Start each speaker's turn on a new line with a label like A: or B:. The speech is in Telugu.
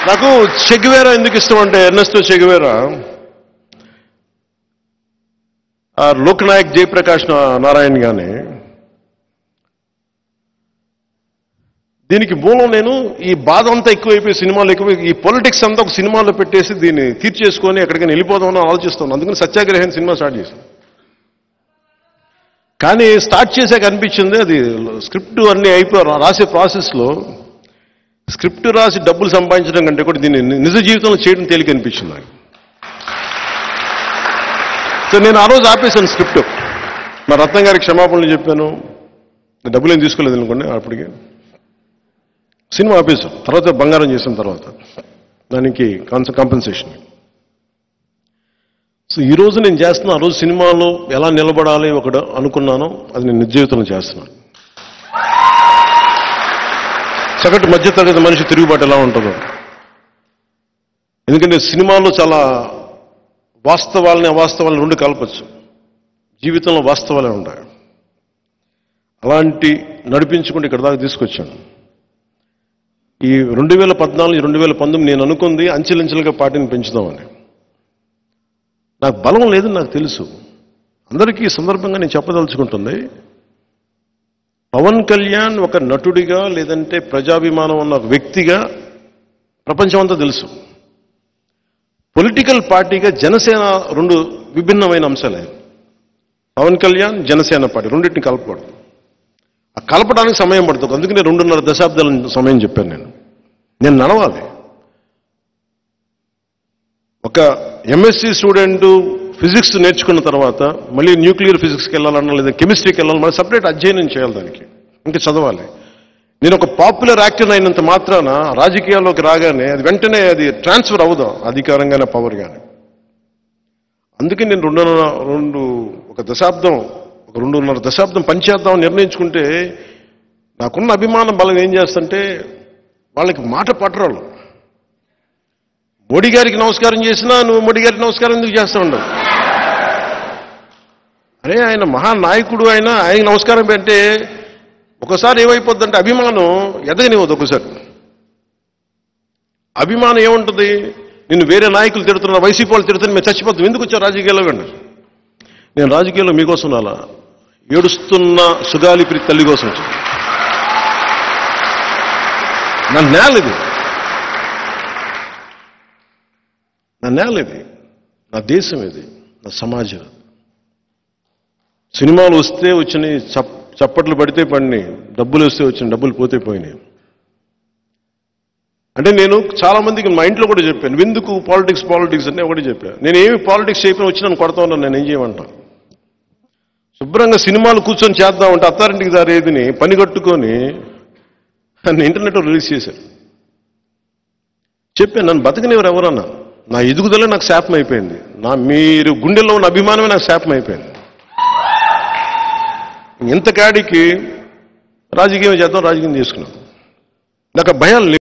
A: నాకు చెగువేరా ఎందుకు ఇష్టం అంటే ఎర్నెస్టో చెగువేరా ఆ లోక్నాయక్ జయప్రకాష్ నా- నారాయణ్ గాని దీనికి మూలం నేను ఈ బాధ అంతా ఎక్కువైపోయి సినిమాలు ఎక్కువ ఈ పొలిటిక్స్ అంతా ఒక సినిమాలో పెట్టేసి దీన్ని తీర్చేసుకొని ఎక్కడికైనా వెళ్ళిపోదామని ఆలోచిస్తున్నాను అందుకని సత్యాగ్రహం సినిమా స్టార్ట్ చేశాను కానీ స్టార్ట్ చేశాక అనిపించింది అది స్క్రిప్ట్ అన్ని అయిపోయి రాసే ప్రాసెస్లో స్క్రిప్ట్ రాసి డబ్బులు సంపాదించడం కంటే కూడా దీన్ని ని- నిజ జీవితంలో చేయడం తేలిక అనిపించింది నాకు సో నేను ఆ రోజు ఆపేశాను స్క్రిప్ట్ మా రత్నం గారికి క్షమాపణలు చెప్పాను డబ్బులు ఏం తీసుకోలేదు అనుకోండి అప్పటికి సినిమా ఆపేశాను తర్వాత బంగారం చేసిన తర్వాత దానికి కాన్స కాంపెన్సేషన్ సో ఈ రోజు నేను చేస్తున్న ఆ రోజు సినిమాలో ఎలా నిలబడాలి ఒకటి అనుకున్నానో అది నేను నిజ జీవితంలో చేస్తున్నాను సగటు మధ్యతరగతి మనిషి తిరుగుబాటు ఎలా ఉంటుందో ఎందుకంటే సినిమాలో చాలా వాస్తవాలని అవాస్తవాలని రెండు కలపచ్చు జీవితంలో వాస్తవాలే ఉంటాయి అలాంటి నడిపించుకుంటూ ఇక్కడ దాకా తీసుకొచ్చాను ఈ రెండు వేల పద్నాలుగు రెండు వేల పంతొమ్మిది నేను అనుకుంది అంచెలంచెలుగా పార్టీని పెంచుదామని నాకు బలం లేదని నాకు తెలుసు అందరికీ ఈ సందర్భంగా నేను చెప్పదలుచుకుంటుంది పవన్ కళ్యాణ్ ఒక నటుడిగా లేదంటే ప్రజాభిమానం ఉన్న ఒక వ్యక్తిగా ప్రపంచమంతా తెలుసు పొలిటికల్ పార్టీగా జనసేన రెండు విభిన్నమైన అంశాలే పవన్ కళ్యాణ్ జనసేన పార్టీ రెండింటిని కలపకూడదు ఆ కలపడానికి సమయం పడుతుంది అందుకనే రెండున్నర దశాబ్దాల సమయం చెప్పాను నేను నేను నడవాలి ఒక ఎంఎస్సి స్టూడెంట్ ఫిజిక్స్ నేర్చుకున్న తర్వాత మళ్ళీ న్యూక్లియర్ ఫిజిక్స్కి వెళ్ళాలన్నా లేదా కెమిస్ట్రీకి వెళ్ళాలి మళ్ళీ సపరేట్ అధ్యయనం చేయాలి దానికి ఇంకా చదవాలి నేను ఒక పాపులర్ యాక్టర్ అయినంత మాత్రాన రాజకీయాల్లోకి రాగానే అది వెంటనే అది ట్రాన్స్ఫర్ అవుదాం అధికారంగానే పవర్ కానీ అందుకే నేను రెండున్నర రెండు ఒక దశాబ్దం ఒక రెండున్నర దశాబ్దం పనిచేద్దాం నిర్ణయించుకుంటే నాకున్న అభిమాన బలం ఏం చేస్తుంటే వాళ్ళకి మాట పట్టరాళ్ళు మోడీ గారికి నమస్కారం చేసినా నువ్వు మోడీ గారికి నమస్కారం ఎందుకు చేస్తా ఉండవు అరే ఆయన మహానాయకుడు ఆయన ఆయనకి నమస్కారం పెట్టే ఒకసారి ఏమైపోద్దంటే అభిమానం ఎదగనివ్వదు ఒకసారి అభిమానం ఏముంటుంది నిన్ను వేరే నాయకులు తిడుతున్నా వైసీపీ వాళ్ళు తిడుతున్నా మేము చచ్చిపోతాం ఎందుకు వచ్చావు రాజకీయాల్లో కండి నేను రాజకీయాల్లో మీకోసం రాలా ఏడుస్తున్న సుగాలి ప్రీతి తల్లి కోసం వచ్చాను నా నేల ఇది నా నేల ఇది నా దేశం ఇది నా సమాజం ఇది. సినిమాలు వస్తే వచ్చినాయి చప్ చప్పట్లు పడితే పడినాయి డబ్బులు వస్తే వచ్చిన డబ్బులు పోతే పోయినాయి అంటే నేను చాలా మందికి మా ఇంట్లో కూడా చెప్పాను ఎందుకు పాలిటిక్స్ పాలిటిక్స్ అని ఒకటి చెప్పాను నేను ఏమి పాలిటిక్స్ చేయకుండా వచ్చి నన్ను కొడతా ఉన్నాను నేను ఏం చేయమంటా శుభ్రంగా సినిమాలు కూర్చొని చేద్దామంటే అత్తారింటికి దారేదిని పని కట్టుకొని నన్ను ఇంటర్నెట్లో రిలీజ్ చేశారు చెప్పాను నన్ను బతకనివ్వరు ఎవరన్నా నా ఎదుగుదల నాకు శాపం అయిపోయింది నా మీరు గుండెల్లో ఉన్న అభిమానమే నాకు శాపం అయిపోయింది ఇంత కాడికి రాజకీయం చేద్దాం రాజకీయం చేసుకున్నాం నాకు ఆ భయాలు లేవు.